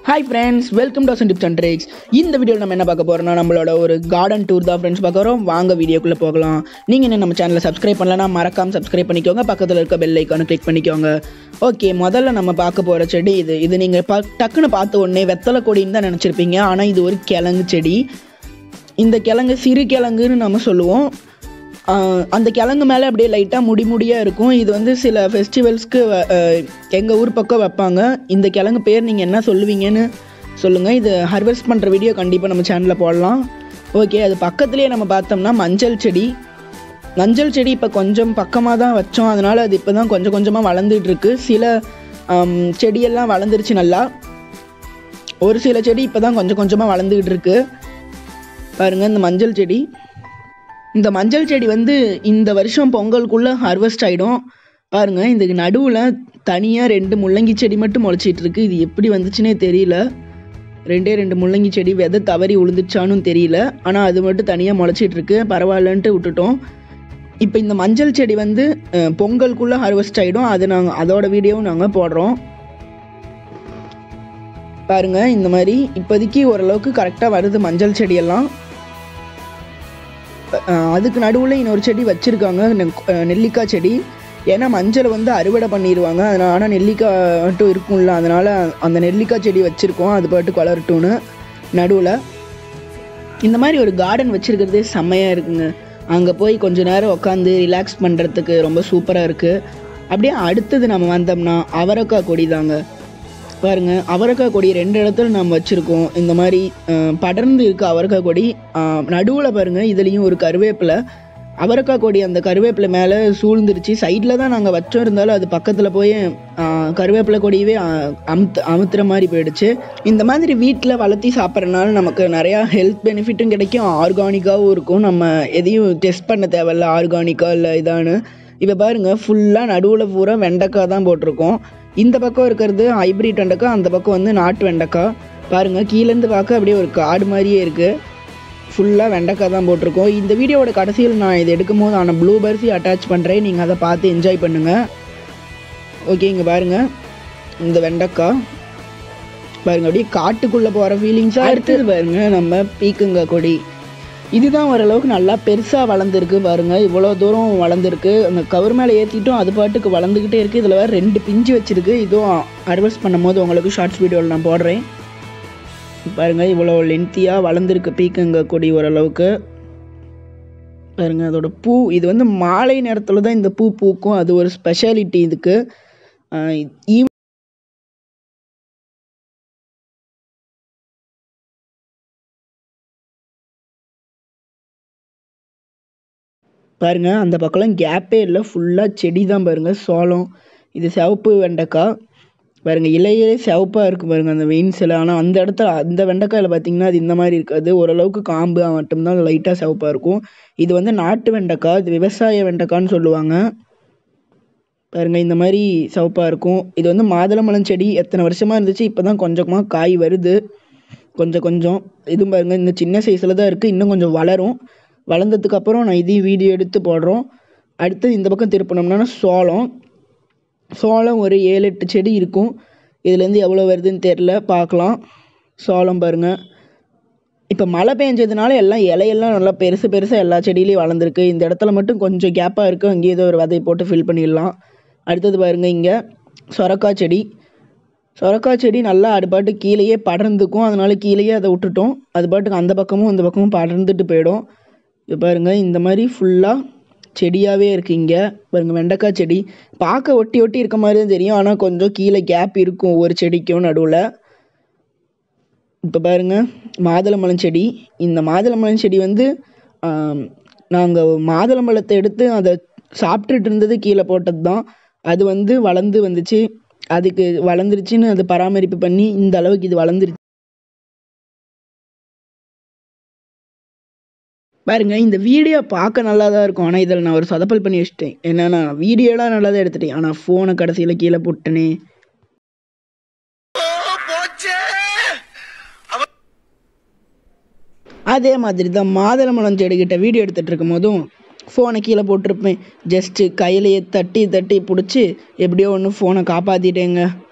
hi friends welcome to Asan tips and tricks இந்த வீடியோவில் நம்ம என்ன பார்க்க போகிறோம்னா நம்மளோட ஒரு கார்டன் டூர் தான் ஃப்ரெண்ட்ஸ் பார்க்க போகிறோம் வாங்க வீடியோக்குள்ளே போகலாம் நீங்கள் என்ன நம்ம சேனலை சப்ஸ்கிரைப் பண்ணலன்னா மறக்காம சப்ஸ்கிரைப் பண்ணிக்கோங்க பக்கத்தில் இருக்க பெல் ஐக்கானை கிளிக் பண்ணிக்கோங்க ஓகே முதல்ல நம்ம பார்க்க போகிற செடி இது இது நீங்கள் பா டக்குன்னு பார்த்த உடனே வெத்தலை கொடின்னு தான் நினச்சிருப்பீங்க ஆனால் இது ஒரு கிழங்கு செடி இந்த கிழங்கு சிறு கிழங்குன்னு நம்ம சொல்லுவோம் ஆஹ் அந்த கிழங்கு மேலே அப்படியே லைட்டாக முடி முடியாக இருக்கும் இது வந்து சில ஃபெஸ்டிவல்ஸ்க்கு எங்கள் ஊர் பக்கம் வைப்பாங்க இந்த கிழங்கு பேர் நீங்கள் என்ன சொல்லுவீங்கன்னு சொல்லுங்கள் இது ஹார்வெஸ்ட் பண்ணுற வீடியோ கண்டிப்பாக நம்ம சேனலில் போடலாம் ஓகே அது பக்கத்துலேயே நம்ம பார்த்தோம்னா மஞ்சள் செடி மஞ்சள் செடி இப்போ கொஞ்சம் பக்கமாக தான் வச்சோம் அதனால் அது இப்போ தான் கொஞ்சம் கொஞ்சமாக வளர்ந்துட்டு இருக்கு சில ஆம், செடியெல்லாம் வளர்ந்துருச்சு நல்லா ஒரு சில செடி இப்போ தான் கொஞ்சம் கொஞ்சமாக வளர்ந்துக்கிட்டு இருக்கு பாருங்கள் இந்த மஞ்சள் செடி இந்த மஞ்சள் செடி வந்து இந்த வருஷம் பொங்கலுக்குள்ளே ஹார்வெஸ்ட் ஆகிடும் பாருங்க இந்த நடுவில் தனியாக ரெண்டு முள்ளங்கி செடி மட்டும் முளைச்சிட்டு இருக்கு இது எப்படி வந்துச்சுன்னே தெரியல ரெண்டே ரெண்டு முள்ளங்கி செடி விதை தவறி உளுந்துச்சானும் தெரியல ஆனால் அது மட்டும் தனியாக முளைச்சிட்டு இருக்கு பரவாயில்லன்ட்டு விட்டுட்டோம் இப்போ இந்த மஞ்சள் செடி வந்து அஹ், பொங்கலுக்குள்ளே ஹார்வெஸ்ட் ஆகிடும் அது நாங்கள் அதோட வீடியோவும் நாங்கள் போடுறோம் பாருங்க இந்த மாதிரி இப்போதைக்கு ஓரளவுக்கு கரெக்டாக வருது மஞ்சள் செடியெல்லாம் அஹ் அதுக்கு நடுவில் இன்னொரு செடி வச்சுருக்காங்க நெல்லிக்காய் செடி ஏன்னா மஞ்சளை வந்து அறுவடை பண்ணிடுவாங்க அதனால் ஆனால் நெல்லிக்காய் மட்டும் இருக்கும்ல அதனால் அந்த நெல்லிக்காய் செடி வச்சுருக்கோம் அது பாட்டு வளரட்டும்னு நடுவில் இந்த மாதிரி ஒரு கார்டன் வச்சுருக்கிறதே செம்மையாக இருக்குங்க அங்கே போய் கொஞ்ச நேரம் உட்காந்து ரிலாக்ஸ் பண்ணுறதுக்கு ரொம்ப சூப்பராக இருக்குது அப்படியே அடுத்தது நம்ம வந்தோம்னா அவரைக்காய் கொடி தாங்க பாருங்க அவரைக்காய் கொடி ரெண்டு இடத்துல நம்ம வச்சுருக்கோம் இந்த மாதிரி அஹ், படர்ந்து இருக்க அவரைக்காய் கொடி நடுவில் பாருங்க இதுலேயும் ஒரு கருவேப்பிலை அவரைக்காய் கொடி அந்த கருவேப்பிலை மேலே சூழ்ந்துருச்சு சைடில் தான் நாங்கள் வச்சோம் இருந்தாலும் அது பக்கத்தில் போய் அஹ், கருவேப்பிலை கொடியவே அஹ், அமுத்து அமுத்துற மாதிரி போயிடுச்சு இந்த மாதிரி வீட்டில் வளர்த்தி சாப்பிட்றதுனால நமக்கு நிறையா ஹெல்த் பெனிஃபிட்டும் கிடைக்கும் ஆர்கானிக்காகவும் இருக்கும் நம்ம எதையும் டெஸ்ட் பண்ண தேவையில்ல ஆர்கானிக்கா இல்லை இதான்னு இப்போ பாருங்க ஃபுல்லாக நடுவில் பூரா வெண்டைக்காய் தான் போட்டிருக்கோம் இந்த பக்கம் இருக்கிறது ஹைப்ரிட் வெண்டைக்காய் அந்த பக்கம் வந்து நாட்டு வெண்டைக்காய் பாருங்க கீழேருந்து பார்க்க அப்படியே ஒரு காடு மாதிரியே இருக்குது ஃபுல்லாக வெண்டைக்காய் தான் போட்டிருக்கோம் இந்த வீடியோவோட கடைசியில் நான் இது எடுக்கும் போது ஆனால் ப்ளூ பர்ஸி அட்டாச் பண்ணுறேன் நீங்கள் அதை பார்த்து என்ஜாய் பண்ணுங்கள் ஓகே இங்கே பாருங்கள் இந்த வெண்டைக்காய் பாருங்க அப்படியே காட்டுக்குள்ளே போகிற ஃபீலிங்ஸாக அடுத்தது பாருங்க நம்ம பீக்கங்காய் கொடி இதுதான் ஓரளவுக்கு நல்லா பெருசாக வளர்ந்துருக்கு பாருங்க இவ்வளோ தூரம் வளர்ந்துருக்கு அந்த கவர் மேலே ஏற்றிட்டும் அது பாட்டுக்கு வளர்ந்துக்கிட்டே இருக்குது இதில் வேறு ரெண்டு பிஞ்சு வச்சிருக்கு இதுவும் அட்வைஸ் பண்ணும்போது உங்களுக்கு ஷார்ட்ஸ் வீடியோவில் நான் போடுறேன் பாருங்க இவ்வளோ லென்த்தியாக வளர்ந்துருக்கு பீக்கங்க கொடி ஓரளவுக்கு பாருங்க அதோட பூ இது வந்து மாலை நேரத்தில் தான் இந்த பூ பூக்கும் அது ஒரு ஸ்பெஷாலிட்டி இதுக்கு ஈவ் பாருங்க அந்த பக்கம்லாம் கேப்பே இல்லை ஃபுல்லாக செடி தான் பாருங்க சோளம் இது சிவப்பு வெண்டைக்காய் பாருங்க இலையே சிவப்பாக இருக்குது பாருங்க அந்த வெயின்ஸ் எல்லாம் ஆனால் அந்த இடத்துல அந்த வெண்டைக்காயில் பார்த்தீங்கன்னா அது இந்த மாதிரி இருக்காது ஓரளவுக்கு காம்பு மட்டும்தான் லைட்டாக சிவப்பாக இருக்கும் இது வந்து நாட்டு வெண்டைக்காய் இது விவசாய வெண்டைக்கான்னு சொல்லுவாங்க பாருங்க இந்த மாதிரி சிவப்பாக இருக்கும் இது வந்து மாதுளம்பழம் செடி எத்தனை வருஷமாக இருந்துச்சு இப்போ தான் கொஞ்சமாக காய் வருது கொஞ்சம் கொஞ்சம் இதுவும் பாருங்க இந்த சின்ன சைஸில் தான் இருக்குது இன்னும் கொஞ்சம் வளரும் வளர்ந்ததுக்கு அப்புறம் நான் இதையும் வீடியோ எடுத்து போடுறோம் அடுத்து இந்த பக்கம் திருப்பினோம்னா சோளம் சோளம் ஒரு ஏழு எட்டு செடி இருக்கும் இதுலேருந்து எவ்வளோ வருதுன்னு தெரில பார்க்கலாம் சோளம் பாருங்க இப்போ மழை பெஞ்சதுனால எல்லாம் இலையெல்லாம் நல்லா பெருசு பெருசாக எல்லா செடியிலையும் வளர்ந்துருக்கு இந்த இடத்துல மட்டும் கொஞ்சம் கேப்பாக இருக்குது அங்கேயே ஏதோ ஒரு விதை போட்டு ஃபில் பண்ணிடலாம் அடுத்தது பாருங்க இங்கே சொரக்காய் செடி சொரக்காய் செடி நல்லா அது பாட்டு கீழேயே படர்ந்துக்கும் அதனால கீழேயே அதை விட்டுட்டோம் அது பாட்டுக்கு அந்த பக்கமும் இந்த பக்கமும் படர்ந்துட்டு போயிடும் இது பாருங்க இந்த மாதிரி ஃபுல்லாக செடியாகவே இருக்கு இங்கே பாருங்க வெண்டைக்காய் செடி பார்க்க ஒட்டி ஒட்டி இருக்க மாதிரி தான் தெரியும் ஆனால் கொஞ்சம் கீழே கேப் இருக்கும் ஒவ்வொரு செடிக்கும் நடுவில் இப்போ பாருங்க மாதுளம்பழம் செடி இந்த மாதுளம்பழம் செடி வந்து நாங்கள் மாதுளம்பழத்தை எடுத்து அதை சாப்பிட்டுட்டு இருந்தது கீழே போட்டது தான் அது வந்து வளர்ந்து வந்துச்சு அதுக்கு வளர்ந்துருச்சுன்னு அது பராமரிப்பு பண்ணி இந்த அளவுக்கு இது வளர்ந்துருச்சு பாருங்க இந்த வீடியோ பார்க்க நல்லா தான் இருக்கும் ஆனால் இதில் நான் ஒரு சொதப்பல் பண்ணி வச்சிட்டேன் என்னன்னா வீடியோலாம் நல்லா தான் எடுத்துட்டேன் ஆனால் ஃபோனை கடைசியில் கீழே போட்டனே அதே மாதிரி தான் மாதுளம்பழம் செடிக்கிட்ட வீடியோ எடுத்துகிட்டு இருக்கும் போதும் ஃபோனை கீழே போட்டிருப்பேன் ஜஸ்ட்டு கையிலையே தட்டி தட்டி பிடிச்சி எப்படியோ ஒன்று ஃபோனை காப்பாற்றிட்டேங்க